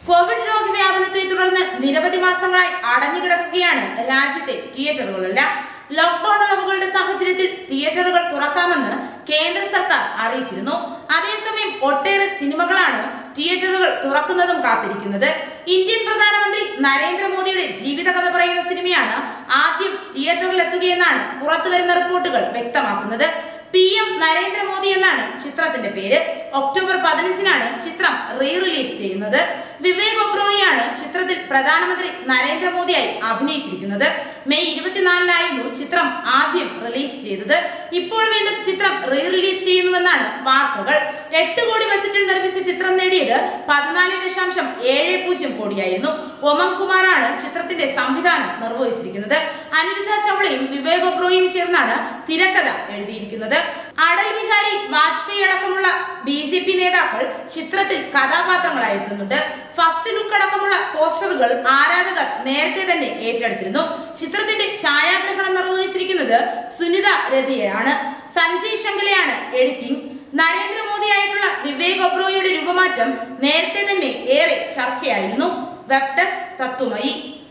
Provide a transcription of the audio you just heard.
Covid രോഗവ്യാപനത്തെ തുടർന്ന് നിരവധി മാസങ്ങളായി അടഞ്ഞുകിടക്കുകയാണ് രാജ്യത്തെ തിയേറ്ററുകളെല്ലാം ലോക്ഡൌൺ ഇളവുകളുടെ സാഹചര്യത്തിൽ തിയേറ്ററുകൾ തുറക്കാമെന്ന് കേന്ദ്ര സർക്കാർ അറിയിച്ചിരുന്നു അതേസമയം ഒട്ടേറെ സിനിമകളാണ് തിയേറ്ററുകൾ തുറക്കുന്നതും കാത്തിരിക്കുന്നത് ഇന്ത്യൻ പ്രധാനമന്ത്രി നരേന്ദ്രമോദിയുടെ ജീവിതകഥ പറയുന്ന സിനിമയാണ് ആദ്യം തിയേറ്ററിൽ എത്തുകയെന്നാണ് പുറത്തുവരുന്ന റിപ്പോർട്ടുകൾ വ്യക്തമാക്കുന്നത് പി എം നരേന്ദ്രമോദി എന്നാണ് ചിത്രത്തിന്റെ പേര് ഒക്ടോബർ പതിനഞ്ചിനാണ് ചിത്രം റീ റിലീസ് ചെയ്യുന്നത് വിവേക് ഒബ്രോയിയാണ് ചിത്രത്തിൽ പ്രധാനമന്ത്രി നരേന്ദ്രമോദിയായി അഭിനയിച്ചിരിക്കുന്നത് മെയ് ഇരുപത്തിനാലിനായിരുന്നു ചിത്രം ആദ്യം റിലീസ് ചെയ്തത് ഇപ്പോൾ വീണ്ടും ചിത്രം റീ റിലീസ് ചെയ്യുന്നുവെന്നാണ് വാർത്തകൾ എട്ട് കോടി ബജറ്റിൽ നിർമ്മിച്ച ചിത്രം നേടിയത് പതിനാല് ദശാംശം ഏഴ് പൂജ്യം കോടിയായിരുന്നു ഒമം കുമാറാണ് ചിത്രത്തിന്റെ സംവിധാനം നിർവഹിച്ചിരിക്കുന്നത് അനിരുദ്ധ ചൗളയും വിവേക് ഒബ്രോയും ചേർന്നാണ് തിരക്കഥ എഴുതിയിരിക്കുന്നത് അടൽ ബിഹാരി വാജ്പേയി അടക്കമുള്ള ബി ജെ പി നേതാക്കൾ ചിത്രത്തിൽ കഥാപാത്രങ്ങളായി എത്തുന്നുണ്ട് ഫസ്റ്റ് ലുക്ക് അടക്കമുള്ള പോസ്റ്ററുകൾ ആരാധകർ നേരത്തെ തന്നെ ഏറ്റെടുത്തിരുന്നു ചിത്രത്തിന്റെ ഛായാഗ്രഹണം നിർവഹിച്ചിരിക്കുന്നത് സുനിത രതിയാണ് സഞ്ജയ് ശങ്കലയാണ് എഡിറ്റിംഗ് നരേന്ദ്രമോദിയായിട്ടുള്ള വിവേക് ഒബ്രോയുടെ രൂപമാറ്റം നേരത്തെ തന്നെ ഏറെ ചർച്ചയായിരുന്നു വെബ് ഡെസ്ക് തത്തുമയി